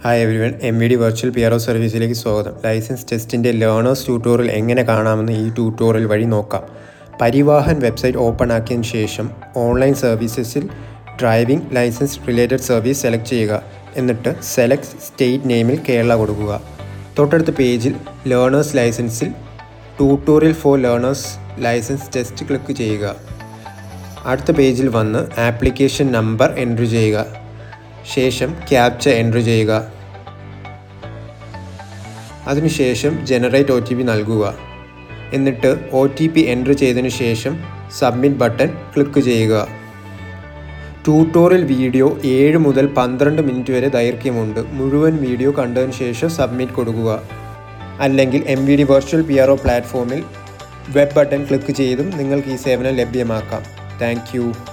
hi everyone M V D virtual P R O സർവീസിലേക്ക് സ്വാഗതം licence ടെസ്റ്റിൻ്റെ learners tutorial എങ്ങനെ കാണാമെന്ന് ഈ ട്യൂട്ടോറിയൽ വഴി നോക്കാം പരിവാഹൻ വെബ്സൈറ്റ് ഓപ്പൺ ആക്കിയതിന് ശേഷം ഓൺലൈൻ സർവീസസിൽ driving licence related service select ചെയ്യുക എന്നിട്ട് സെലക്ട് സ്റ്റേറ്റ് നെയിമിൽ കേരള കൊടുക്കുക തൊട്ടടുത്ത പേജിൽ ലേണേഴ്സ് ലൈസൻസിൽ tutorial for learners licence test click ചെയ്യുക അടുത്ത പേജിൽ വന്ന് ആപ്ലിക്കേഷൻ നമ്പർ എൻട്രി ചെയ്യുക ശേഷം ക്യാപ്ച എൻട്രി ചെയ്യുക അതിനുശേഷം ജനറേറ്റ് ഒ ടി പി നൽകുക എന്നിട്ട് ഒ ടി പി എൻട്രി ചെയ്തതിനു ശേഷം സബ്മിറ്റ് ബട്ടൺ ക്ലിക്ക് ചെയ്യുക ട്യൂട്ടോറിയൽ വീഡിയോ ഏഴ് മുതൽ പന്ത്രണ്ട് മിനിറ്റ് വരെ ദൈർഘ്യമുണ്ട് മുഴുവൻ വീഡിയോ കണ്ടതിന് ശേഷം സബ്മിറ്റ് കൊടുക്കുക അല്ലെങ്കിൽ M V D virtual P R O പ്ലാറ്റ്ഫോമിൽ വെബ് ബട്ടൺ ക്ലിക്ക് ചെയ്തും നിങ്ങൾക്ക് ഈ സേവനം ലഭ്യമാക്കാം താങ്ക്